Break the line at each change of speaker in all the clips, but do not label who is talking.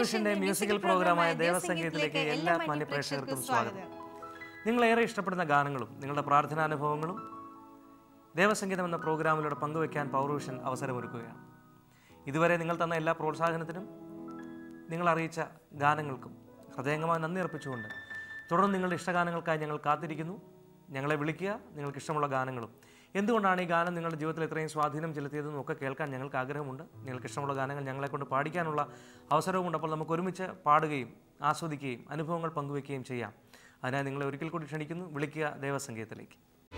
പൗരുഷന്റെ musical പ്രോഗ്രാമായ ദേവസംഗീതത്തിലേക്ക് എല്ലാ മാന്യ പ്രേക്ഷകർക്കും സ്വാഗതം നിങ്ങൾ ഏറെ ഇഷ്ടപ്പെടുന്ന ഗാനങ്ങളും നിങ്ങളുടെ പ്രാർത്ഥനാനുഭവങ്ങളും ദേവസംഗീതം എന്ന പ്രോഗ്രാമിലൂടെ പങ്കുവയ്ക്കാൻ പൗരുഷൻ അവസരമൊരുക്കുകയാണ് ഇതുവരെ നിങ്ങൾ തന്ന എല്ലാ പ്രോത്സാഹനത്തിനും നിങ്ങൾ അറിയിച്ച ഗാനങ്ങൾക്കും ഹൃദയംഗമായി നന്ദി അർപ്പിച്ചുകൊണ്ട് തുടർന്ന് നിങ്ങളുടെ ഇഷ്ടഗാനങ്ങൾക്കായി ഞങ്ങൾ കാത്തിരിക്കുന്നു ഞങ്ങളെ വിളിക്കുക നിങ്ങൾക്ക് ഇഷ്ടമുള്ള ഗാനങ്ങളും എന്തുകൊണ്ടാണ് ഈ ഗാനം നിങ്ങളുടെ ജീവിതത്തിൽ ഇത്രയും സ്വാധീനം ചെലുത്തിയതെന്നും ഒക്കെ കേൾക്കാൻ ഞങ്ങൾക്ക് ആഗ്രഹമുണ്ട് നിങ്ങൾക്ക് ഇഷ്ടമുള്ള ഗാനങ്ങൾ ഞങ്ങളെ കൊണ്ട് പാടിക്കാനുള്ള അവസരവുമുണ്ട് അപ്പോൾ നമുക്ക് ഒരുമിച്ച് പാടുകയും ആസ്വദിക്കുകയും അനുഭവങ്ങൾ പങ്കുവയ്ക്കുകയും ചെയ്യാം അതിനായി നിങ്ങളെ ഒരിക്കൽ കൂടി ക്ഷണിക്കുന്നു വിളിക്കുക ദേവസംഗീതത്തിലേക്ക്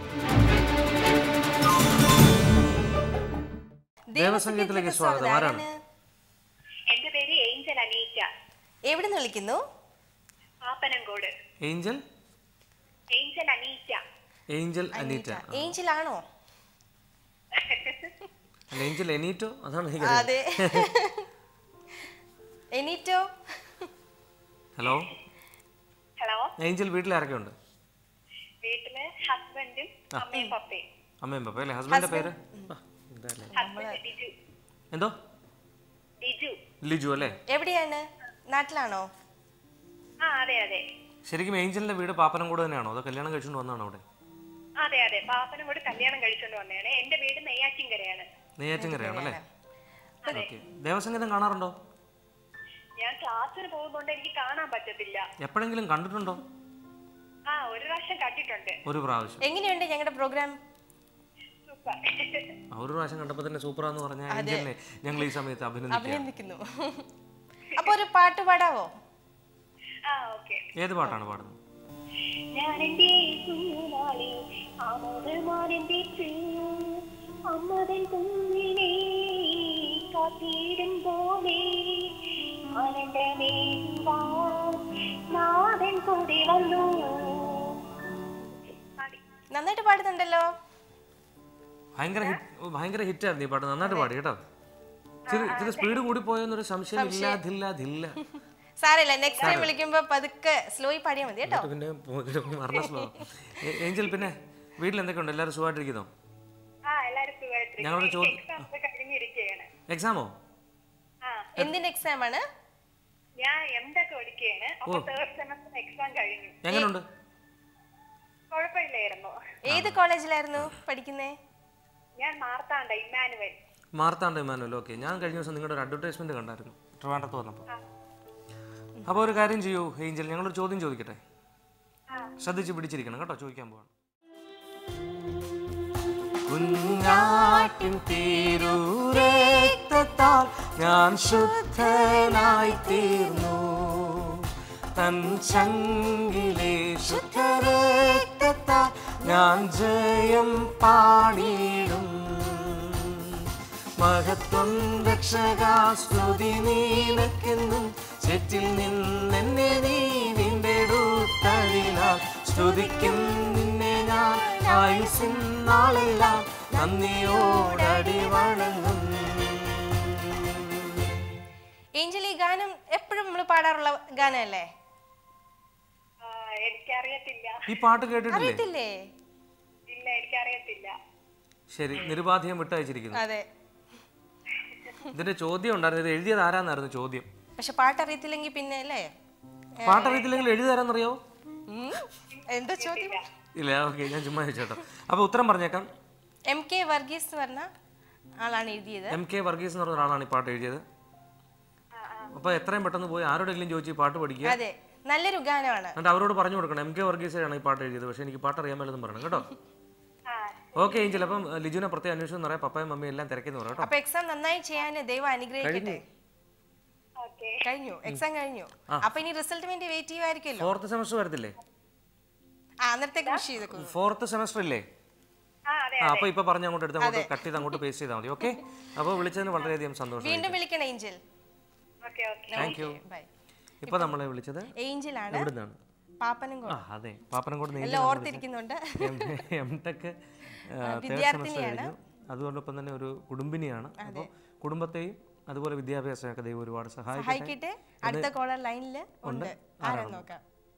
ദേവസംഗീതത്തിലേക്ക് സ്വാഗതം ആരാണ്
എന്റെ പേര് ഏഞ്ചൽ അനീറ്റ
എവിടെ നിന്ന് വിളിക്കുന്നു
Pappanamcode
Angel
Angel Aneeta
Angel Aneeta
Angel ആണോ
അല്ല ഏഞ്ചൽ എനീറ്റോ അതാണ് എനിക്കറിയാം.
അതെ എനിറ്റോ
ഹലോ
ഹലോ
ഏഞ്ചൽ വീട്ടിൽ ആരൊക്കെ ഉണ്ട്
വീട്ടില് ഹസ്ബൻഡും അമ്മയും പപ്പയും
അമ്മയും പപ്പ അല്ലേ ഹസ്ബൻഡിന്റെ പേര് ആ, എന്താല്ലേ?
ഹസ്ബൻഡ് ഡിജു
എന്തോ
ഡിജു
ലിജു അല്ലേ
എവിടെയാണ് നാട്ടിലാണോ
ആ അതെ അതെ
ശരിക്കും ഏഞ്ചലിന്റെ വീട് പാപ്പനംകൂട് തന്നെയാണോ അതോ കല്യാണം കഴിച്ചുകൊണ്ട് വന്നതാണോ അവിടെ
അതെ അതെ പാപ്പനങ്കോട് കല്യാണം കഴിച്ചോണ്ട് വന്നതാണ് എന്റെ വീട് നെയ്യാറ്റിൻകരയാണ്
നെയ്യാറ്റിൻകരയാണോ അല്ലേ ഓക്കെ ദേവസംഗീതം കാണാറുണ്ടോ
ഞാൻ ക്ലാസ്സിന് പോകുന്നോണ്ട് എനിക്ക് കാണാൻ പറ്റത്തില്ല
എപ്പോഴെങ്കിലും കണ്ടിട്ടുണ്ടോ
ആ ഒരു പ്രാവശ്യം കണ്ടിട്ടുണ്ട്
ഒരു പ്രാവശ്യം
എങ്ങനെയുണ്ട് ഞങ്ങളുടെ പ്രോഗ്രാം
സൂപ്പർ
ആ, ഒരു പ്രാവശ്യം കണ്ടപ്പോൾ തന്നെ സൂപ്പറാന്ന് പറഞ്ഞ ഏഞ്ചലിനെ ഞങ്ങൾ ഈ സമയത്ത് അഭിനന്ദിക്കുക
അഭിനന്ദിക്കുന്നു അപ്പൊ ഒരു പാട്ട് പാടാവോ
ആ ഓക്കെ
ഏത് പാട്ടാണ് പാടുന്നത്
ഞാൻ എന്റെ കുഞ്ഞുനാളിൽ ആമോദമാനെന്റെ അമ്മതൻ കുഞ്ഞിനെ കാത്തിടും പോലെ ആനന്ദമേവാൻ നാഥൻ കൂടി വന്നു പാടി.
നന്നായിട്ട് പാടുന്നുണ്ടല്ലോ
ഭയങ്കര ഹിറ്റ് ഭയങ്കര ഹിറ്റായിരുന്നു ഈ പാട്ട് നന്നായിട്ട് പാടി കേട്ടോ ഇച്ചിരി ഇച്ചിരി സ്പീഡ് കൂടി പോയെന്നൊരു സംശയം ഇല്ലാതില്ലാതില്ല
സാരമില്ല നെക്സ്റ്റ് ടൈം വിളിക്കുമ്പോ പതുക്കെ സ്ലോയി പാടിയാ മതി കേട്ടോ
പിന്നെ മരണ സ്ലോ ഏഞ്ചൽ പിന്നെ വീട്ടിൽ എന്തൊക്കെയുണ്ട് എല്ലാവരും സുഖമായിട്ടിരിക്കുന്നോ
ആ എല്ലാരും സുഖമായിട്ടിരിക്കുന്നു.
ഞങ്ങളൊരു ചോദ്യം-
exam ഒക്കെ കഴിഞ്ഞിരിക്കുകയാണ്
എക്സാമോ
ആ
എന്തിന്റെ എക്സാം ആണ്
ഞാൻ എം ടെക് പഠിക്കുകയാണ് അപ്പൊ തേർഡ് സെമസ്റ്റർ എക്സാം കഴിഞ്ഞു
എങ്ങനെയുണ്ട്
കുഴപ്പമില്ലായിരുന്നു
ഏത് കോളേജിലായിരുന്നു പഠിക്കുന്നേ
ഞാൻ Marthanda Emmanuel
Marthand Emmanuel okay ഞാൻ കഴിഞ്ഞ ദിവസം നിങ്ങളുടെ ഒരു അഡ്വർടൈസ്മെന്റ് കണ്ടായിരുന്നു ട്രിവാൻഡ്രത്ത് വന്നപ്പോൾ അപ്പോൾ ഒരു കാര്യം ചെയ്യൂ ഏഞ്ചൽ ഞങ്ങളൊരു ചോദ്യം ചോദിക്കട്ടെ ശ്രദ്ധിച്ച് പിടിച്ചിരിക്കണം കേട്ടോ ചോദിക്കാൻ പോവാണ് കുഞ്ഞാട്ടിൻ തീരൂരക്തത്താൽ ഞാൻ ശുദ്ധനായി തീർന്നു തൻ ചങ്കിലെ ശുദ്ധരക്തത്താൽ ഞാൻ ജയം പാടിയിടും മഹത്വം രക്ഷകാസ്തുതി നീനക്കെന്നും ചെറ്റിൽ നിന്നെന്നെ നീ വീണ്ടെടുത്തതിനാൽ സ്തുതിക്കും നിന്നെ ഞാൻ ആയുസിൻ നാളെല്ലാം നന്ദിയോടടി വണങ്ങും
ഏഞ്ചൽ ഈ ഗാനം എപ്പോഴും നമ്മൾ പാടാറുള്ള ഗാനമല്ലേ
ആ, എനിക്കറിയത്തില്ല
ഈ പാട്ട് കേട്ടിട്ടില്ലേ
അറിയത്തില്ലേ
ഇല്ല എനിക്കറിയത്തില്ല
ശരി നിരുപാധികം വിട്ടയച്ചിരിക്കുന്നു
അതെ
ഇതിന്റെ ചോദ്യം ഉണ്ടായിരുന്നു ഇത് എഴുതിയത് ആരാന്നായിരുന്നു ചോദ്യം
പക്ഷെ പാട്ട് അറിയത്തില്ലെങ്കിൽ പിന്നെ അല്ലേ
പാട്ടറിയത്തില്ലെങ്കിൽ എഴുതി തരാന്നറിയോ
ഉം. എന്താ ചോദ്യം
ഇല്ല ഓക്കെ ഞാൻ ചുമ്മാ ചോദിച്ചോട്ടോ അപ്പൊ ഉത്തരം പറഞ്ഞേക്കാം
എം കെ വർഗീസ് എന്ന് പറഞ്ഞ ആളാണ് എഴുതിയത്
എം കെ വർഗീസ് എന്ന് പറഞ്ഞ ഒരാളാണ് ഈ പാട്ട് എഴുതിയത് അപ്പൊ എത്രയും പെട്ടെന്ന് പോയി ആരോടെങ്കിലും ചോദിച്ച് ഈ പാട്ട് പഠിക്കുക
അതെ നല്ലൊരു ഗാനമാണ്
എന്നിട്ട് അവരോട് പറഞ്ഞു കൊടുക്കണം എം കെ വർഗീസാണ് ഈ പാട്ട് എഴുതിയത് പക്ഷെ എനിക്ക് പാട്ട് അറിയാൻ മേലെന്നും പറയണം കേട്ടോ
ആ
ഓക്കെ ഏഞ്ചൽ അപ്പം ലിജുവിനെ പ്രത്യേകം അന്വേഷിച്ചു എന്ന് പറയാം പപ്പയും മമ്മിയും എല്ലാം തിരക്കിന്ന് പറയാം കേട്ടോ
അപ്പൊ എക്സാം നന്നായി ചെയ്യാൻ ദൈവം അനുഗ്രഹിക്കട്ടെ
ഓക്കെ
കഴിഞ്ഞു എക്സാം കഴിഞ്ഞു അപ്പൊ ഇനി റിസൾട്ട് വേണ്ടി വെയിറ്റ് ചെയ്യുമായിരിക്കുമല്ലോ
ഫോർത്ത് സെമസ്റ്റർ വരത്തില്ലേ
ആ അന്നേരത്തേക്ക് വിഷ് ചെയ്തേക്കും
ഫോർത്ത് സെമസ്റ്റർ ഇല്ലേ
ആ അതെ
ആ അപ്പൊ ഇപ്പൊ പറഞ്ഞ അങ്ങോട്ട് എടുത്ത് അങ്ങോട്ട് കട്ട് ചെയ്ത് അങ്ങോട്ട് പേസ്റ്റ് ചെയ്താൽ മതി ഓക്കെ അപ്പോൾ വിളിച്ചതിന് വളരെയധികം സന്തോഷം
വീണ്ടും വിളിക്കണം Angel
okay okay
thank you
bye
ഇപ്പൊ നമ്മളെ വിളിച്ചത്
ഏഞ്ചൽ ആണ്
എവിടുന്നാണ്
പാപ്പനും
ആ അതെ പാപ്പനംകോട്
എല്ലാം ഓർത്തിരിക്കുന്നുണ്ട്
എം ടെക്
വിദ്യാർത്ഥിനിയാണ്.
കഴിഞ്ഞു അതുകൊണ്ടൊപ്പം തന്നെ ഒരു കുടുംബിനിയാണ് അപ്പോൾ കുടുംബത്തെയും അതുപോലെ വിദ്യാഭ്യാസമൊക്കെ ദൈവം ഒരുപാട് സഹായിക്കട്ടെ
സഹായിക്കട്ടെ അടുത്ത കോളർ ലൈനിൽ ഉണ്ട് ആരാന്ന് നോക്കാം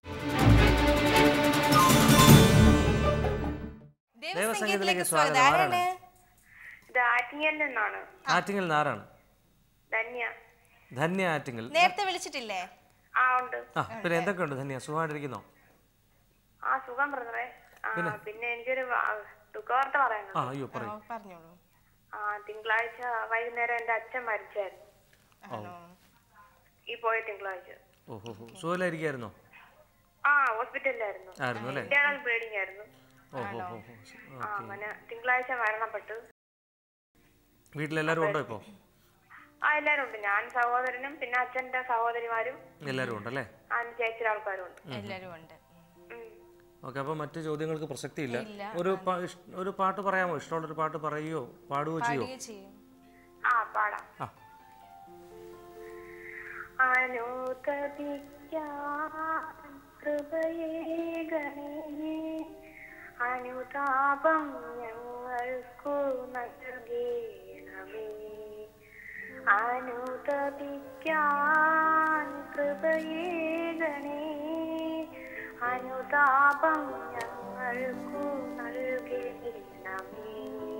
ദേവസംഗീതത്തിലേക്ക് സ്വാഗതം ആരാണ്
ഇത് ആറ്റിങ്ങൽ നിന്നാണ്
ആറ്റിങ്ങൽ നാരാണ്
ധന്യ
ധന്യ ആറ്റിങ്ങൽ
നേരത്തെ വിളിച്ചിട്ടില്ലേ
ആ ഉണ്ട്
ആ പിന്നെ എന്തൊക്കെയുണ്ട് ധന്യ സുഖമായിട്ടിരിക്കുന്നോ
ആ സുഖം ബ്രദറെ ആ പിന്നെ എനിക്കൊരു വ- ദുഃഖവാർത്ത
ആ
പറയാനുണ്ട്
അയ്യോ പറയൂ
ആ, പറഞ്ഞോളൂ
ആ തിങ്കളാഴ്ച വൈകുന്നേരം എന്റെ അച്ഛൻ മരിച്ചായിരുന്നു
ആണോ
ഈ പോയ തിങ്കളാഴ്ച
ഓഹോ ഹോ സുഖമില്ലായിരിക്കായിരുന്നോ
ആ ഹോസ്പിറ്റലിലായിരുന്നു
ആയിരുന്നു അല്ലേ
ഇന്റേണൽ ബ്ലീഡിംഗ് ആയിരുന്നു
ഓഹോ ഹോ ഹോ
ആ അങ്ങനെ തിങ്കളാഴ്ച മരണപ്പെട്ടു
വീട്ടിലെല്ലാവരും ഉണ്ടോ ഇപ്പോൾ
ആ എല്ലാരും ഉണ്ട് ഞാൻ സഹോദരനും പിന്നെ അച്ഛന്റെ സഹോദരിമാരും
എല്ലാവരും ഉണ്ടല്ലേ
ആ ചേച്ചിയുടെ ആൾക്കാരും ഉണ്ട്
എല്ലാരും ഉണ്ട്
ഉം.
ഓക്കെ അപ്പോൾ മറ്റു ചോദ്യങ്ങൾക്ക് പ്രസക്തിയില്ല
ഇല്ല.
ഒരു പാ- ഇഷ്- ഒരു പാട്ട് പറയാമോ ഇഷ്ടമുള്ളൊരു പാട്ട് പറയുകയോ പാടുകയോ ചെയ്യോ
പാടുകയും ചെയ്യും
ആ പാടാം
ആ
അനുതപിക്കാൻ കൃപയേകണേ അനുതാപം ഞങ്ങൾക്കു നൽകേണമേ അനുതപിക്കാൻ കൃപയേകണേ അനുതാപം ഞങ്ങൾക്കു നൽകേണമേ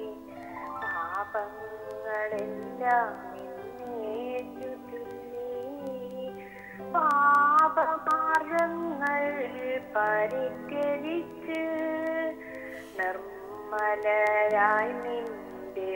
പാപങ്ങളെല്ലാം എന്നേറ്റുചൊല്ലി പാപമാർഗങ്ങൾ പരിത്യജിച്ച് നിർമ്മലരായി നിന്റെ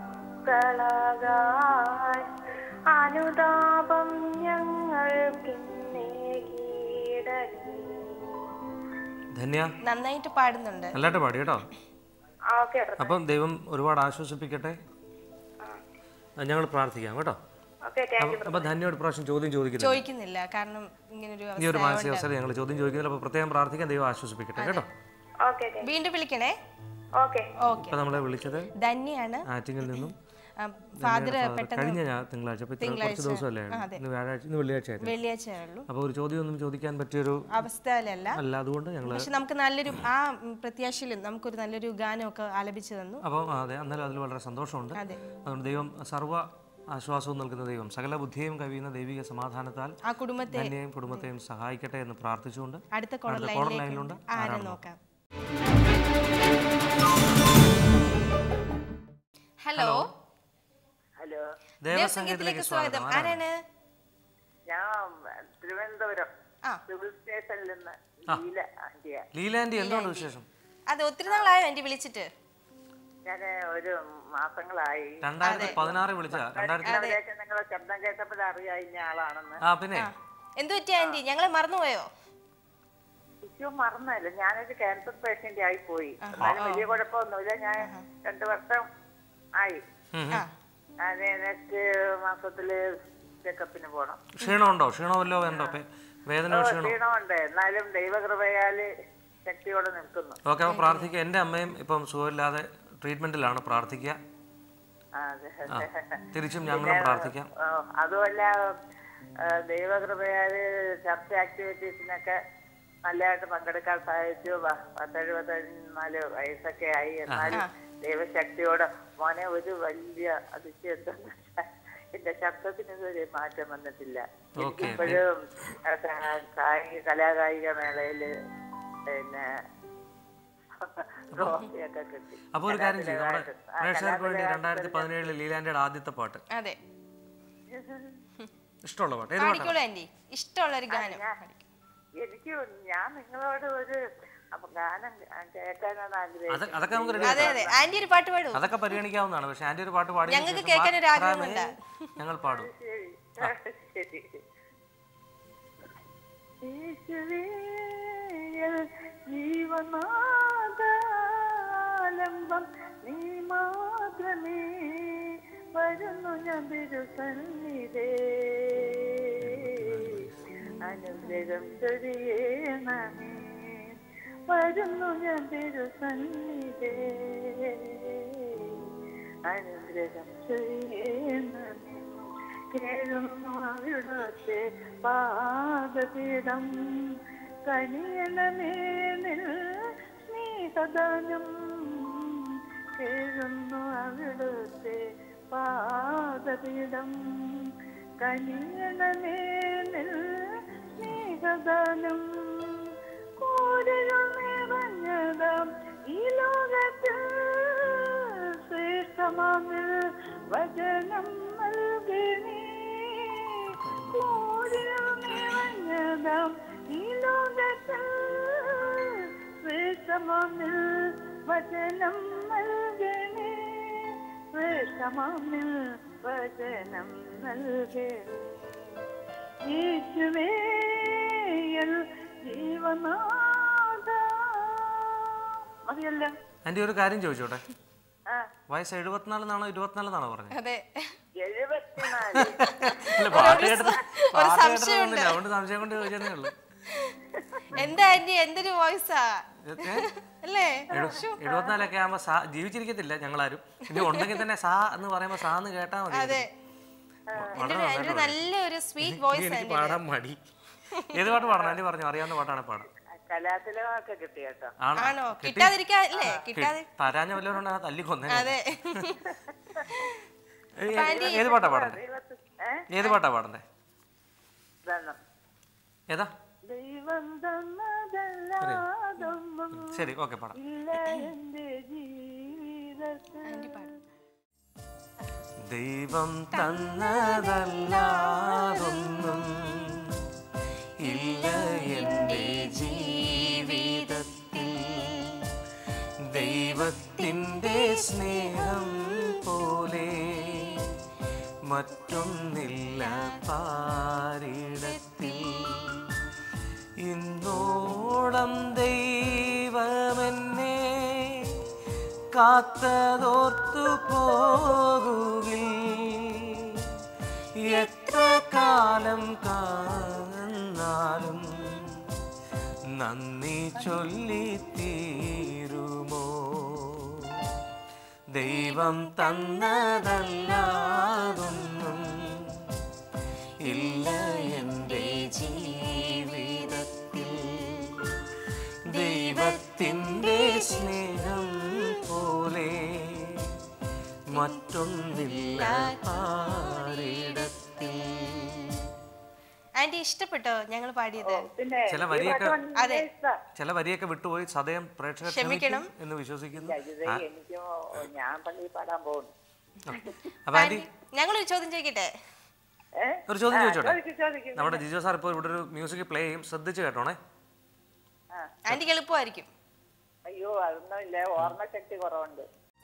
മക്കളകാൻ അനുതാപം ഞങ്ങൾക്കിന്നേ കീടണേ
ധന്യ
നന്നായിട്ട് പാടുന്നുണ്ട്
നല്ലതായിട്ട് പാടി കേട്ടോ
ഓക്കെ
അപ്പം ദൈവം ഒരുപാട് ആശ്വസിപ്പിക്കട്ടെ ഞങ്ങൾ പ്രാർത്ഥിക്കാം കേട്ടോ
ഓക്കെ താങ്ക് യു
അപ്പം ധന്യോട് പ്രാവശ്യം ചോദ്യം ചോദിക്കുന്നില്ല
ചോദിക്കുന്നില്ല കാരണം ഇങ്ങനൊരു
ഈ ഒരു
അവസ്ഥ
മാനസിക അവസരം ഞങ്ങൾ ചോദ്യം ചോദിക്കുന്നില്ല അപ്പോൾ പ്രത്യേകം പ്രാർത്ഥിക്കാൻ ദൈവം ആശ്വസിപ്പിക്കട്ടെ കേട്ടോ
ഓക്കെ
വീണ്ടും വിളിക്കണേ
ഓക്കെ
ഓക്കെ
ഇപ്പം നമ്മളെ വിളിച്ചത്
ധന്യാണ്
ആറ്റിങ്ങിൽ നിന്നും
ഫാദർ
father
പെട്ടെന്ന്
കഴിഞ്ഞ ഞാ- തിങ്കളാഴ്ച അപ്പോൾ ഇത്ര കുറച്ച് ദിവസമല്ലേ
ആ, അതെ.
ഇന്ന് വ്യാഴാഴ്ച ഇന്ന് വെള്ളിയാഴ്ച ആയിരുന്നു
വെള്ളിയാഴ്ച ഉള്ളൂ
അപ്പോൾ ഒരു ചോദ്യം ഒന്നും ചോദിക്കാൻ പറ്റിയൊരു
അവസ്ഥയിലല്ല
അല്ല അതുകൊണ്ട് ഞങ്ങൾ
പക്ഷെ നമുക്ക് നല്ലൊരു ആ ഉം, പ്രത്യാശയിലും നമുക്കൊരു നല്ലൊരു ഗാനമൊക്കെ ആലപിച്ചു തന്നു
അപ്പോൾ അതെ എന്നാലും അതിൽ വളരെ സന്തോഷമുണ്ട്
അതെ
അതുകൊണ്ട് ദൈവം സർവ്വ ആശ്വാസവും നൽകുന്ന ദൈവം സകല ബുദ്ധിയും കവിയുന്ന ദൈവിക സമാധാനത്താൽ
ആ കുടുംബത്തെ
തന്നെയും കുടുംബത്തെയും സഹായിക്കട്ടെ എന്ന് പ്രാർത്ഥിച്ചുകൊണ്ട്
അടുത്ത കോളർ
അടുത്ത കോളർ
ലൈനിലേക്ക്
ലൈനിലുണ്ട്
ആരെ നോക്കാം ഹലോ
ഹലോ
ദേവസംഗീതത്തിലേക്ക് സ്വാഗതം
ആരാണ്
ഞാൻ തിരുവനന്തപുരം
ആ.
സിവിൽ സ്റ്റേഷനിൽ നിന്ന് ലീല ആന്റിയ
ലീലാൻഡി എന്തുകൊണ്ട് വിശേഷം
അതെ ഒത്തിരി നാളായോ എന്റെ വിളിച്ചിട്ട്
ഞാൻ ഒരു മാസങ്ങളായി
രണ്ടായിരത്തി പതിനാറ് വിളിച്ച രണ്ടായിരത്തി
അവരെയൊക്കെ നിങ്ങളെ ശബ്ദം കേട്ടപ്പോൾ അറിയാവുന്ന ആളാണെന്ന്
ആ പിന്നെ
എന്തു പറ്റി ആന്റി ഞങ്ങളെ മറന്നുപോയോ
ഇഷ്യൂ മറന്നല്ല ഞാനൊരു ക്യാൻസർ പേഷ്യന്റ് ആയി പോയി എന്നാലും വലിയ കുഴപ്പമൊന്നുമില്ല ഞാൻ രണ്ടു വർഷം ആയി
ഉം, ഉം.
ആ
ഞാൻ നെക്സ്റ്റ് മാസത്തില് ചെക്കപ്പിന് പോണം
ക്ഷീണമുണ്ടോ ക്ഷീണമല്ലോ ഉണ്ടോ പേ- വേദനയോ ക്ഷീണോ
ക്ഷീണമുണ്ട് എന്നാലും ദൈവകൃപയാല് ശക്തിയോടെ നിൽക്കുന്നു
ഓക്കെ അപ്പോൾ പ്രാർത്ഥിക്കുക എൻ്റെ അമ്മയും ഇപ്പം സുഖമില്ലാതെ ട്രീറ്റ്മെൻറ്റിലാണ് പ്രാർത്ഥിക്കുക
ആ, അതെ
ആ തിരിച്ചും ഞങ്ങളും പ്രാർത്ഥിക്കാം
ആ, അതുമല്ല ആ, ദൈവകൃപയാല് ചർച്ച ആക്ടിവിറ്റീസിനൊക്കെ നല്ലതായിട്ട് പങ്കെടുക്കാൻ സാധിച്ചു പ- പത്തെഴുപത്തിനാല് വയസ്സൊക്കെ ആയി എന്നാലും ദൈവശക്തിയോടെ മോനെ ഒരു വലിയ അതിശയം എന്താന്ന് വെച്ചാൽ എന്റെ ശബ്ദത്തിന് ഇതുവരെ മാറ്റം വന്നിട്ടില്ല
ഓക്കെ
ഇപ്പോഴും കായിക കലാകായിക മേളയില് പിന്നെ ട്രോഫിയൊക്കെ കിട്ടി
അപ്പോൾ ഒരു കാര്യം ചെയ്യും നമ്മുടെ
ആ,
പ്രേക്ഷകർക്ക് വേണ്ടി രണ്ടായിരത്തി പതിനേഴിൽ ലീലാൻഡിയുടെ ആദ്യത്തെ പാട്ട്
അതെ
ഇഷ്ടമുള്ള പാട്ട് ഏത് പാട്ടാണ്
പാടിക്കോളൂ ആന്റി ഇഷ്ടമുള്ള ഒരു ഗാനം പാടിക്കോ.
എനിക്ക് ഞാൻ നിങ്ങളോട് ഒരു അപ്പൊ ഗാനം കേൾക്കാനാണ് ആഗ്രഹിക്കുന്നത്
അത് അതൊക്കെ നമുക്ക് റെഡി
അതെ അതെ ആന്റി ഒരു പാട്ട് പാടൂ
അതൊക്കെ പരിഗണിക്കാവുന്നതാണ് പക്ഷെ ആന്റി ഒരു പാട്ട് പാടി
ഞങ്ങൾക്ക് കേൾക്കാൻ ഒരു ആഗ്രഹമുണ്ട്.
ഞങ്ങൾ പാടും
ശരി ശരി യേശുവേ, ജീവനാദാലംബം നീ മാത്രമേ വരുന്നു ഞാൻ തിരുസന്നിധേ അനുഗ്രഹം ചൊരിയണമേ വരുന്നു ഞാൻ തിരുസന്നിധേ അനുഗ്രഹം ചൊരിയണമേ കേഴുന്നു അവിടുത്തെ പാദപീഠം കനിയണമേ നിൽ സ്നേഹദാനം കേഴുന്നു അവിടുത്തെ പാദപീഠം കനിയണമേ നിൽ സ്നേഹദാനം കൂടുതലും നിറഞ്ഞതാം ഈ ലോകത്തിൽ ശ്രേഷ്ഠമാമിൽ വചനം നൽകണേ പോരിൽ നിറഞ്ഞതാം ഈ ലോകത്തിൽ വിഷമമിൽ വചനം നൽകണേ വിഷമമിൽ വചനം നൽകണേ യേശുവേയൽ ജീവനാഥ മതിയല്ലോ
ആൻറ്റി ഒരു കാര്യം ചോദിച്ചോട്ടെ
ആ
വയസ്സ് എഴുപത്തിനാലെന്നാണോ ഇരുപത്തിനാലെന്നാണോ പറഞ്ഞത്
അതെ
എഴുപത്തിനാല്
ഇല്ല പാട്ട് കേട്ടത് പാട്ട് കേട്ടതൊന്നുമില്ല അതുകൊണ്ട് സംശയം കൊണ്ട് ചോദിച്ചതേ ഉള്ളൂ
എന്താ ആന്റി എന്തൊരു വോയിസാ
ഏ?
അല്ലേ
എഴു- എഴുപത്തിനാലൊക്കെ ആകുമ്പോ സാ ജീവിച്ചിരിക്കത്തില്ല ഞങ്ങളാരും ഇനി ഉണ്ടെങ്കിൽ തന്നെ സാ എന്ന് പറയുമ്പോ സാ എന്ന് കേട്ടാ മതി
അതെ
വളരെ
എന്റെ ഒരു നല്ലൊരു സ്വീറ്റ് വോയിസ്
എനിക്ക് പാടാൻ മടി ഏത് പാട്ട് പാടണം ആന്റി പറഞ്ഞു അറിയാവുന്ന പാട്ടാണ് പാടാം
കലാതിലകമൊക്കെ കിട്ടി കേട്ടോ
ആണോ
ആണോ കിട്ടാതിരിക്കാല്ലേ കിട്ടാതെ
തരാഞ്ഞ വല്ലവരുണ്ട് ആ തല്ലി കൊന്നേ
അതെ
ഏത് പാട്ടാ പാടണ്ടേ
ദൈവത്തി ഏ
ഏത് പാട്ടാ പാടണ്ടേ
ഇതാണ്
ഏതാ
ദൈവം തന്നതല്ലാതൊന്നും
ശരി ഓക്കെ പാടാം
ഇല്ല എന്റെ ജീവിതത്തിൽ
ആന്റി പാടും
ദൈവം തന്നതല്ലാതൊന്നും ഇല്ല എൻ്റെ ജീവിതത്തിൽ ദൈവത്തിൻ്റെ സ്നേഹം പോലെ മറ്റൊന്നില്ല പാരിടത്തിൽ ഇന്നോളം ദൈവമെന്നെ കാത്തതോർത്തു പോകുകിൽ എത്ര കാലം കാണാലും നന്ദി ചൊല്ലി തീരുമോ ദൈവം തന്നതല്ലാതൊന്നും ഇല്ല എൻ്റെ ജീവിതത്തിൽ ദൈവത്തിൻ്റെ സ്നേഹം പോലെ മറ്റൊന്നില്ല പാരിടത്തിൽ
ആന്റി ഇഷ്ടപ്പെട്ടോ ഞങ്ങൾ പാടിയത്
പിന്നെ
ചില വരിയൊക്കെ
അതെ
ചില വരിയൊക്കെ വിട്ടുപോയി സദയം പ്രേക്ഷകർ
ക്ഷമിക്കണം.
ക്ഷമിക്കും എന്ന് വിശ്വസിക്കുന്നു
ഇത് എനിക്കോ ഞാൻ പള്ളിയിൽ പാടാൻ പോകുന്നു
അപ്പൊ ആന്റി
ഞങ്ങളൊരു ചോദ്യം ചോദിക്കട്ടെ
ഏ
ഒരു ചോദ്യം ചോദിച്ചോട്ടെ
ചോദിക്കും ചോദിക്കും
നമ്മുടെ ജിജോ സാർ ഇപ്പോൾ ഇവിടെ ഒരു മ്യൂസിക് പ്ലേ ചെയ്യും ശ്രദ്ധിച്ച് കേട്ടോണേ
ആന്റിക്ക് എളുപ്പമായിരിക്കും
അയ്യോ അതൊന്നും ഇല്ല ഓർമ്മശക്തി കുറവുണ്ട്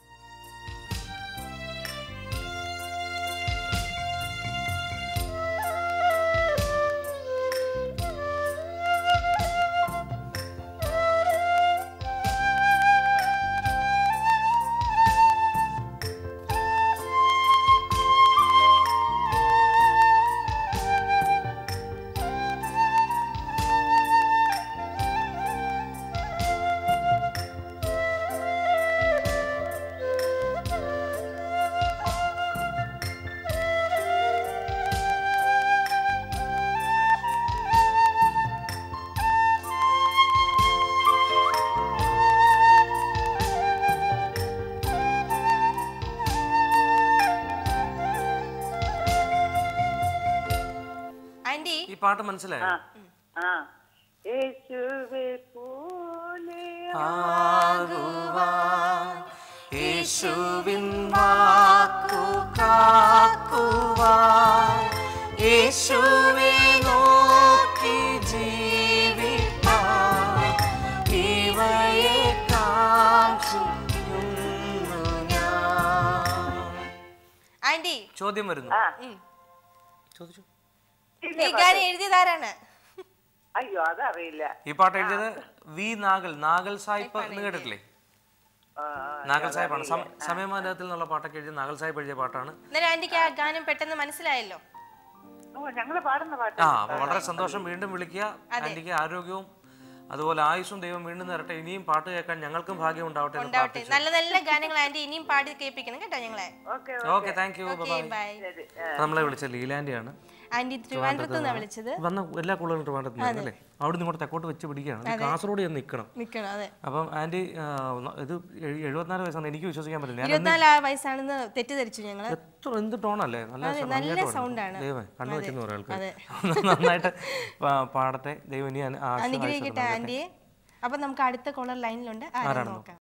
ആന്റി
ഈ പാട്ട് മനസ്സിലായോ
ആ യേശുവെ പോലെ
ആകുവാൻ യേശുവിൻ വാക്കു കാക്കുവാൻ യേശുവെ നോക്കി ജീവിപ്പാൻ ഇവയെ കാക്ഷിക്കുന്നു ഞാൻ
ആന്റി
ചോദ്യം വരുന്നു
ആ
ചോദിച്ചു
ഈ ഗാനം എഴുതിയതാരാണ്
അയ്യോ അതറിയില്ല
ഈ പാട്ട് എഴുതിയത് വി നാഗൽ നാഗൽ സാഹിബ് എന്ന് കേട്ടിട്ടില്ലേ
ആ,
നാഗൽ സാഹിബാണ് സം- സമയമാനത്തിൽ നിന്നുള്ള പാട്ടൊക്കെ എഴുതിയ നാഗൽ സാഹിബ് എഴുതിയ പാട്ടാണ്
എന്നാലും ആന്റിക്ക് ആ ഗാനം പെട്ടെന്ന് മനസ്സിലായല്ലോ
ഓ ഞങ്ങള് പാടുന്ന പാട്ട്
ആ അപ്പൊ വളരെ സന്തോഷം വീണ്ടും വിളിക്കുക ആന്റിക്ക് ആരോഗ്യവും അതുപോലെ ആയുസ്സും ദൈവം വീണ്ടും തരട്ടെ ഇനിയും പാട്ട് കേൾക്കാൻ ഞങ്ങൾക്കും ഭാഗ്യം ഉണ്ടാവട്ടെ എന്ന്
ഉണ്ടാവട്ടെ
പ്രാർത്ഥിച്ചു
നല്ല നല്ല ഗാനങ്ങൾ ആന്റി ഇനിയും പാടി കേൾപ്പിക്കണം കേട്ടോ ഞങ്ങളെ
okay
okay thank you
okay bye
ശരി
നമ്മളെ വിളിച്ച ലീലാന്റിയാണ്
ആന്റി തിരുവനന്തപുരത്ത് നിന്നാണ് വിളിച്ചത്
വന്ന എല്ലാ കൂടുതലും ട്രിവാൻഡ്രത്ത് നിന്ന് അല്ലേ അവിടെ നിന്ന് ഇങ്ങോട്ട് തെക്കോട്ട് വെച്ച് പിടിക്കുകയാണ് ഇത് കാസർഗോഡ് ചെന്ന് നിൽക്കണം
നിക്കണം അതെ
അപ്പം ആന്റി ആ, ഇത് എഴു- എഴുപത്തിനാല് വയസ്സാണ് എനിക്ക് വിശ്വസിക്കാൻ പറ്റില്ല ഞാൻ
ഇരുപത്തിനാല് വയസ്സാണെന്ന് തെറ്റിദ്ധരിച്ചു ഞങ്ങള്
എത്ര എന്ത് ടോണല്ലേ നല്ല സ-
നല്ല
ഭംഗിയായിട്ട്
sound
പാടും.
ആണ്.
ദൈവമേ കണ്ണു വെച്ചെന്ന് പറയാം
അതെ.
ആൾക്ക് നന്നായിട്ട് പാ- പാടട്ടെ ദൈവം ഇനി അന- ആശ-
അനുഗ്രഹിക്കട്ടെ ആന്റിയെ അപ്പൊ നമുക്ക് അടുത്ത കോളർ ലൈനിലുണ്ട് ആരാണ് നോക്കാം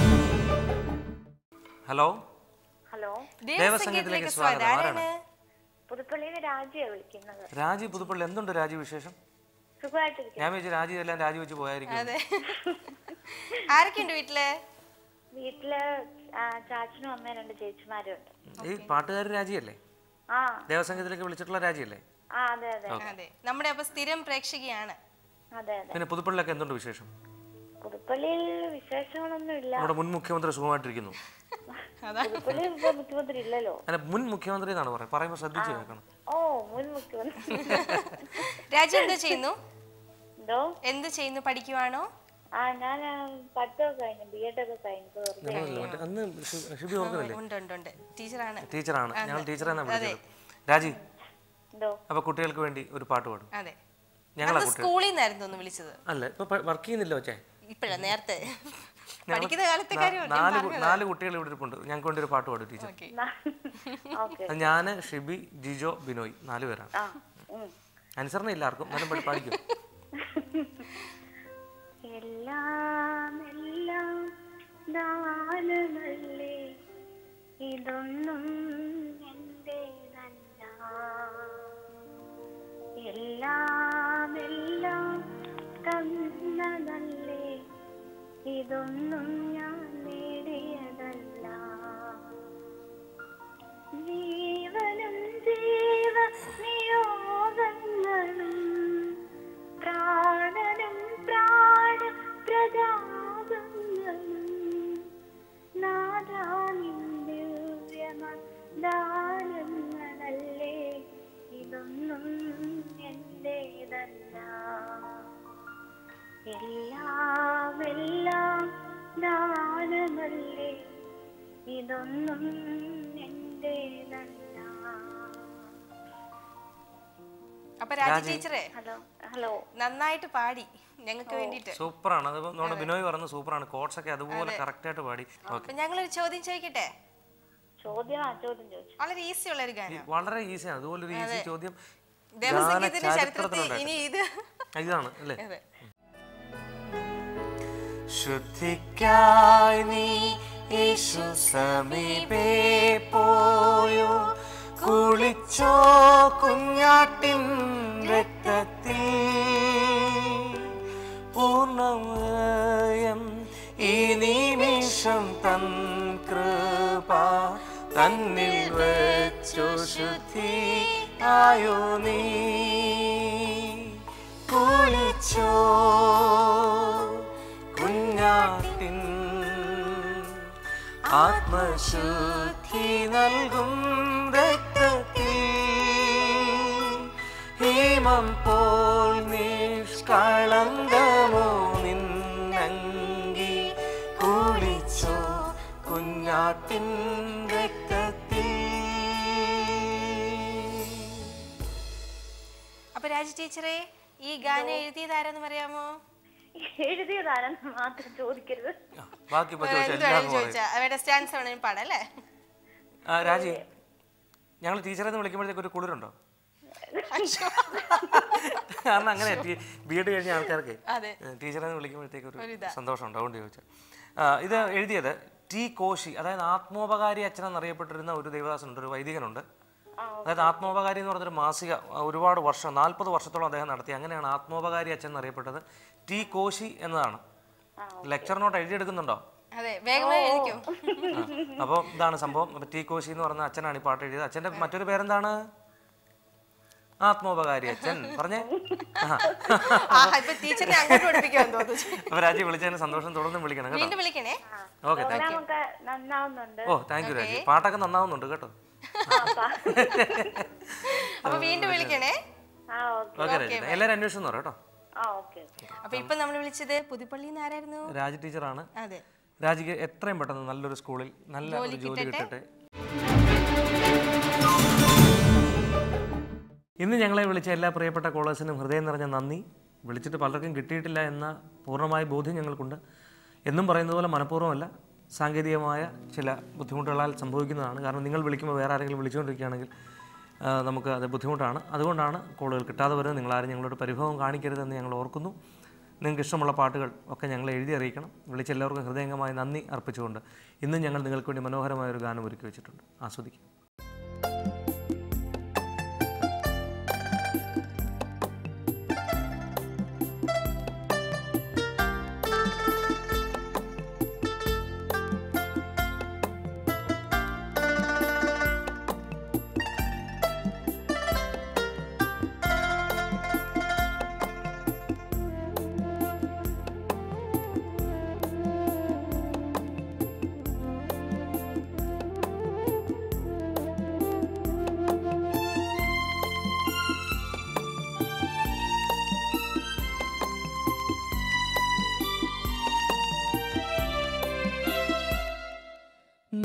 ഹലോ
ഹലോ
ദേവസംഗീതത്തിലേക്ക് സ്വാഗതം ആരാണ്
പുതുപ്പള്ളിയിൽ നിന്ന് രാജിയാണ് വിളിക്കുന്നത്
രാജി പുതുപ്പള്ളി എന്തുണ്ട് രാജി വിശേഷം
സുഖമായിട്ടിരിക്കും
ഞാൻ വിചാരിച്ചു രാജി എല്ലാം രാജി വെച്ച് പോയായിരിക്കും
അതെ ആരൊക്കെയുണ്ട് വീട്ടില്
വീട്ടില് ആ, ചാച്ചനും അമ്മയും രണ്ട് ചേച്ചിമാരും ഉണ്ട്
ഈ പാട്ടുകാർ രാജിയല്ലേ
ആ
ദേവസംഘത്തിലേക്ക് വിളിച്ചിട്ടുള്ള രാജിയല്ലേ
ആ അതെ അതെ
അതെ നമ്മുടെ അപ്പൊ സ്ഥിരം പ്രേക്ഷകയാണ്
അതെ അതെ
പിന്നെ പുതുപ്പള്ളിലൊക്കെ എന്തുണ്ട് വിശേഷം
പുതുപ്പള്ളിയിൽ വിശേഷങ്ങളൊന്നും ഇല്ല
നമ്മുടെ മുൻ മുഖ്യമന്ത്രി സുഖമായിട്ടിരിക്കുന്നു
അതാ
പുതുപ്പള്ളിയിൽ ഇപ്പൊ മുഖ്യമന്ത്രി ഇല്ലല്ലോ
അല്ല മുൻ മുഖ്യമന്ത്രി എന്നാണ് പറയുന്നത് പറയുമ്പോൾ ശ്രദ്ധിച്ച് കേൾക്കണം
ഓ മുൻ മുഖ്യമന്ത്രി
രാജു എന്ത് ചെയ്യുന്നു
എന്തോ
എന്ത് ചെയ്യുന്നു പഠിക്കുവാണോ
ആ ഞാൻ ആ, പഠിത്തമൊക്കെ കഴിഞ്ഞു ബി എഡ് ഒക്കെ കഴിഞ്ഞു ഇപ്പൊ വെറുതെ
ഞങ്ങളല്ലേ മറ്റേ അന്ന് ഷി- ഷിബി ഓർക്കുന്നില്ലേ
ഉണ്ട് ഉണ്ട് ഉണ്ട് ടീച്ചറാണ്
ടീച്ചറാണ് ഞങ്ങൾ ടീച്ചറാണ് വിളിച്ചത് രാജി
എന്തോ
അപ്പൊ കുട്ടികൾക്ക് വേണ്ടി ഒരു പാട്ട് പാടും
അതെ
ഞങ്ങളാ
അത്
കുട്ടികൾ
സ്കൂളിൽ നിന്നായിരുന്നു ഒന്ന് വിളിച്ചത്
അല്ല ഇപ്പൊ വർക്ക് ചെയ്യുന്നില്ല വെച്ചേ
ഇപ്പഴാ നേരത്തെ പഠിക്കുന്ന കാലത്തെ
നാ-
കാര്യം
നാല് കു- നാല് കുട്ടികൾ ഇവിടെ ഇരിപ്പുണ്ട് ഞങ്ങൾക്ക് വേണ്ടി ഒരു പാട്ട് പാടും ടീച്ചർ
ഓക്കെ
ഓക്കെ
അത് ഞാന് ഷിബി ജിജോ ബിനോയ് നാല് പേരാണ്
ആ ഉം.
അനുസരണ ഇല്ല ആർക്കും എന്നാലും പഠി- പഠിക്കും
എല്ലാം എല്ലാം ദാനമല്ലേ ഇതൊന്നും എന്റേതല്ല എല്ലാം എല്ലാം തന്നതല്ലേ ഇതൊന്നും ഞാൻ നേടിയതല്ല ജീവനും ജീവ നിയോഗങ്ങളും പ്രാണനും പ്രാണ പ്രജാപങ്ങളും നാദാനിന്ദിവ്യമദാനങ്ങളല്ലേ ഇതൊന്നും എന്റേതല്ല എല്ലാം എല്ലാം ദാനമല്ലേ ഇതൊന്നും എന്റേതല്ല
അപ്പൊ രാജു ടീച്ചറെ
ഹലോ ഹലോ
നന്നായിട്ട് പാടി ഞങ്ങൾക്ക് വേണ്ടിട്ട്
സൂപ്പറാണ് അത് നമ്മുടെ ബിനോയ് പറഞ്ഞ സൂപ്പറാണ് കോട്സ് ഒക്കെ അതുപോലെ കറക്റ്റ് ആയിട്ട് പാടി ഓക്കെ
അപ്പൊ ഞങ്ങളൊരു ചോദ്യം ചോദിക്കട്ടെ
ചോദ്യം ആ ചോദ്യം ചോദിച്ചു
വളരെ ഈസി ഉള്ള ഒരു ഗാനം
വളരെ ഈസിയാണ് അതുപോലെ ഒരു ഈസി ചോദ്യം
ദേവസംഗീതത്തിന്റെ
ഗാന
ചരിത്രത്തിൽ
ചരിത്രത്തിലുണ്ടായിരുന്നു.
ഇനി ഇത്
ഇതാണ് അല്ലേ
അതെ
ശുദ്ധിക്കായി നീ യേശു സമീപേ പോയോ കുളിച്ചോ കുഞ്ഞാട്ടിൻ രക്തത്തിൽ പൂർണ്ണമയം ഈ നിമിഷം തൻ കൃപ തന്നിൽ വെച്ചു ശുദ്ധി ആയോ നീ കുളിച്ചോ കുഞ്ഞാട്ടിൻ ആത്മശുദ്ധി നൽകും രക്തത്തിൽ ഹേമം പോൽ നിഷ്കളങ്കമോ നിന്നങ്കി കുളിച്ചോ കുഞ്ഞാട്ടിൻ രക്തത്തിൽ
അപ്പൊ രാജു ടീച്ചറെ ഈ ഗാനം എഴുതിയതാരെന്ന് പറയാമോ
എഴുതിയതാരെന്ന് മാത്രം ചോദിക്കരുത്
ആ, ബാക്കി ഇപ്പൊ ചോദിച്ചാൽ
എന്ത്
എല്ലാം
വേണമെങ്കിലും
പറയും.
ചോദിച്ചാ അവരുടെ സ്റ്റാൻസ് വേണമെങ്കിൽ പാടാം അല്ലേ
ആ, രാജി ഞങ്ങൾ ടീച്ചറെ എന്ന് വിളിക്കുമ്പോഴത്തേക്ക് ഒരു കുളിരുണ്ടോ കാരണം അങ്ങനെ ബി എഡ് കഴിഞ്ഞ ആൾക്കാർക്ക്
അതെ
ടീച്ചറെ എന്ന് വിളിക്കുമ്പോഴത്തേക്ക് ഒരു
ഒരിതാ.
സന്തോഷം ഉണ്ട് അതുകൊണ്ട് ചോദിച്ചു ഇത് എഴുതിയത് ടി കോശി അതായത് ആത്മോപകാരി അച്ഛൻ എന്നറിയപ്പെട്ടിരുന്ന ഒരു ദേവദാസനുണ്ട് ഒരു വൈദികനുണ്ട് അതായത് ആത്മോപകാരി എന്ന് പറഞ്ഞൊരു മാസിക ആ, ഒരുപാട് വർഷം നാൽപ്പത് വർഷത്തോളം അദ്ദേഹം നടത്തി അങ്ങനെയാണ് ആത്മോപകാരി അച്ഛൻ എന്നറിയപ്പെട്ടത് ടി കോശി എന്നതാണ് ലെക്ചർ നോട്ട് എഴുതിയെടുക്കുന്നുണ്ടോ
അതെ വേഗം എഴുതിക്കും
അപ്പോൾ ഇതാണ് സംഭവം അപ്പോൾ ടി കോശി എന്ന് പറഞ്ഞ അച്ഛനാണ് ഈ പാട്ട് എഴുതിയത് അച്ഛൻ്റെ മറ്റൊരു പേരെന്താണ് ആത്മോപകാരി അച്ഛൻ പറഞ്ഞേ
ആഹാ ഇപ്പൊ ടീച്ചറിനെ അങ്ങോട്ട് പഠിപ്പിക്കാൻ തോന്നുന്നു
അപ്പോൾ രാജി വിളിച്ചതിന് സന്തോഷം തുടർന്നും വിളിക്കണം കേട്ടോ
വീണ്ടും വിളിക്കണേ
ഓക്കെ താങ്ക് യു
പ്രോഗ്രാമൊക്കെ നന്നാവുന്നുണ്ട്
ഓ താങ്ക് യു രാജി പാട്ടൊക്കെ നന്നാവുന്നുണ്ട് കേട്ടോ
അപ്പൊ വീണ്ടും വിളിക്കണേ
ആ ഓക്കെ
ഓക്കെ രാജി എല്ലാവരും അന്വേഷിച്ചു പറ കേട്ടോ
ആ ഓക്കെ
അപ്പൊ ഇപ്പൊ നമ്മൾ വിളിച്ചത് പുതുപ്പള്ളിയിൽ നിന്ന് ആരായിരുന്നു
രാജി ടീച്ചറാണ്
അതെ
രാജിക്ക് എത്രയും പെട്ടെന്ന് നല്ലൊരു സ്കൂളിൽ നല്ല ഒരു ജോലി കിട്ടട്ടെ ഇന്ന് ഞങ്ങളെ വിളിച്ച എല്ലാ പ്രിയപ്പെട്ട കോളേഴ്സിനും ഹൃദയം നിറഞ്ഞ നന്ദി വിളിച്ചിട്ട് പലർക്കും കിട്ടിയിട്ടില്ല എന്ന പൂർണ്ണമായ ബോധ്യം ഞങ്ങൾക്കുണ്ട് എന്നും പറയുന്നത് പോലെ മനഃപൂർവ്വമല്ല സാങ്കേതികമായ ചില ബുദ്ധിമുട്ടുകളാൽ സംഭവിക്കുന്നതാണ് കാരണം നിങ്ങൾ വിളിക്കുമ്പോൾ വേറെ ആരെങ്കിലും വിളിച്ചുകൊണ്ടിരിക്കുകയാണെങ്കിൽ ആ, നമുക്ക് അത് ബുദ്ധിമുട്ടാണ് അതുകൊണ്ടാണ് കോളുകൾ കിട്ടാതെ വരുന്നത് നിങ്ങളാരും ഞങ്ങളോട് പരിഭവം കാണിക്കരുതെന്ന് ഞങ്ങൾ ഓർക്കുന്നു നിങ്ങൾക്ക് ഇഷ്ടമുള്ള പാട്ടുകൾ ഒക്കെ ഞങ്ങളെ എഴുതി അറിയിക്കണം വിളിച്ച എല്ലാവർക്കും ഹൃദയംഗമായ നന്ദി അർപ്പിച്ചുകൊണ്ട് ഇന്നും ഞങ്ങൾ നിങ്ങൾക്ക് വേണ്ടി മനോഹരമായ ഒരു ഗാനം ഒരുക്കി വെച്ചിട്ടുണ്ട് ആസ്വദിക്കും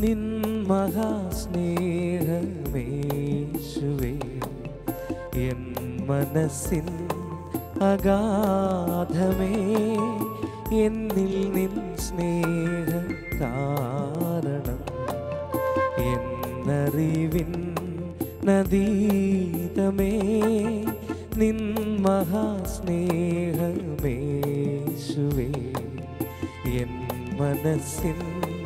നിൻ മഹാസ്നേഹമേശുവേ എൻ മനസ്സിൻ അഗാധമേ എന്നിൽ നിൻ സ്നേഹ കാരണം എന്നറിവിൻ നദീതമേ നിൻ മഹാസ്നേഹമേശുവേ എൻ മനസ്സിൻ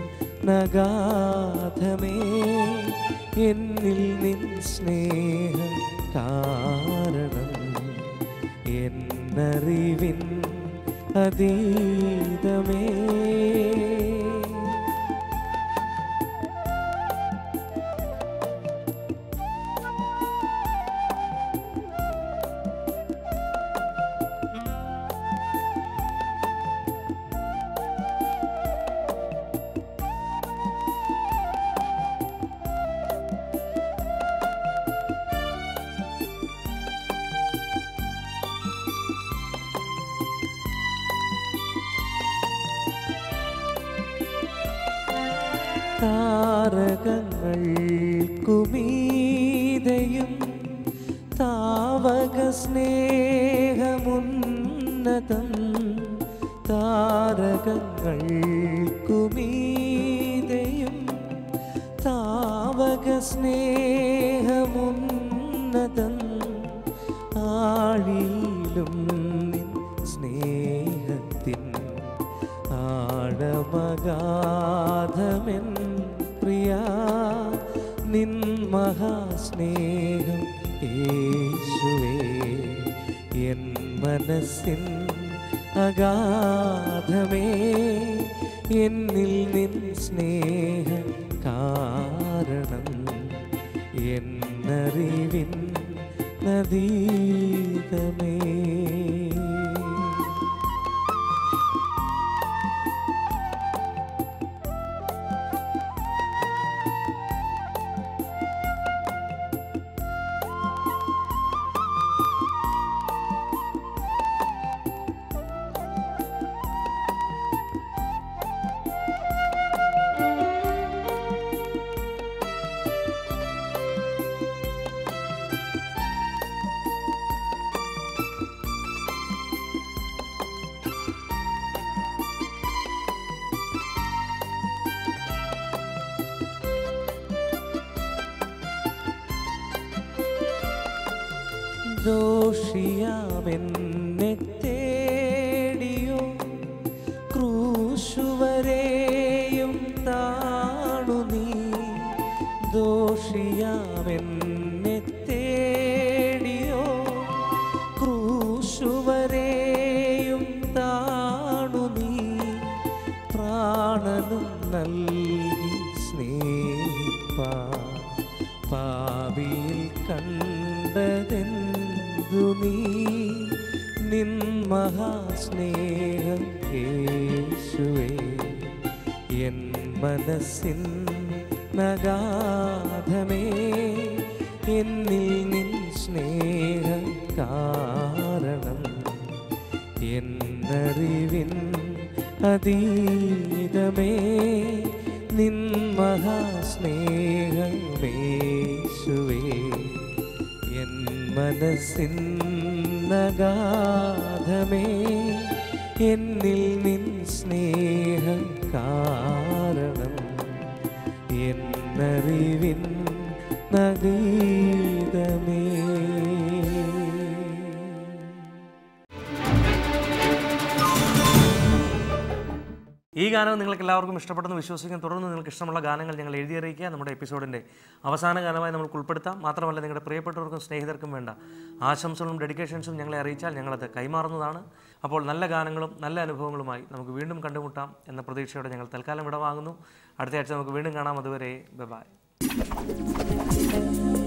നഗാധമേ എന്നിൽ നിൻ സ്നേഹ കാരണം എന്നറിവിൻ അതീതമേ താരകങ്ങൾക്കുമീതയും താവക സ്നേഹമുന്നതം താരകങ്ങൾക്കുമീതയും താവക സ്നേഹമുന്നതം ആഴിയിലും നിൻ സ്നേഹത്തിൻ ആഴമഗാധമെൻ പ്രിയ നിൻ മഹാസ്നേഹം യേശുവേ എൻ മനസ്സിൻ അഗാധമേ എന്നിൽ നിൻ സ്നേഹ കാരണം എന്നറിവിൻ നദീതമേ ദോഷിയാമെന്നെ തേടിയോ ക്രൂശുവരെയും താണു നീ ദോഷിയാമെന്നെ തേടിയോ ക്രൂശുവരെയും താണു നീ പ്രാണനും നൽകി സ്നേഹിപ്പാ പാവിയിൽ കണ്ടതെന്തു നീ നിൻ മഹാസ്നേഹം യേശുവേ എൻ മനസ്സിൻ നഗാധമേ എന്നിൽ നിൻ സ്നേഹ കാരണം എന്നറിവിൻ അതീതമേ നിൻ മഹാസ്നേഹമേശുവേ എൻ മനസ്സിൻ നഗാധമേ എന്നിൽ നിൻ സ്നേഹ കാരണം എന്നറിവിൻ നദീതമേ
ഈ ഗാനം നിങ്ങൾക്ക് എല്ലാവർക്കും ഇഷ്ടപ്പെടുന്നു വിശ്വസിക്കുന്നു തുടർന്ന് നിങ്ങൾക്ക് ഇഷ്ടമുള്ള ഗാനങ്ങൾ ഞങ്ങൾ എഴുതി അറിയിക്കുക നമ്മുടെ എപ്പിസോഡിൻ്റെ അവസാന ഗാനമായി നമുക്ക് ഉൾപ്പെടുത്താം മാത്രമല്ല നിങ്ങളുടെ പ്രിയപ്പെട്ടവർക്കും സ്നേഹിതർക്കും വേണ്ട ആശംസകളും ഡെഡിക്കേഷൻസും ഞങ്ങളെ അറിയിച്ചാൽ ഞങ്ങളത് കൈമാറുന്നതാണ് അപ്പോൾ നല്ല ഗാനങ്ങളും നല്ല അനുഭവങ്ങളുമായി നമുക്ക് വീണ്ടും കണ്ടുമുട്ടാം എന്ന പ്രതീക്ഷയോടെ ഞങ്ങൾ തൽക്കാലം വിടവാങ്ങുന്നു അടുത്ത ആഴ്ച നമുക്ക് വീണ്ടും കാണാം അതുവരെ ബൈ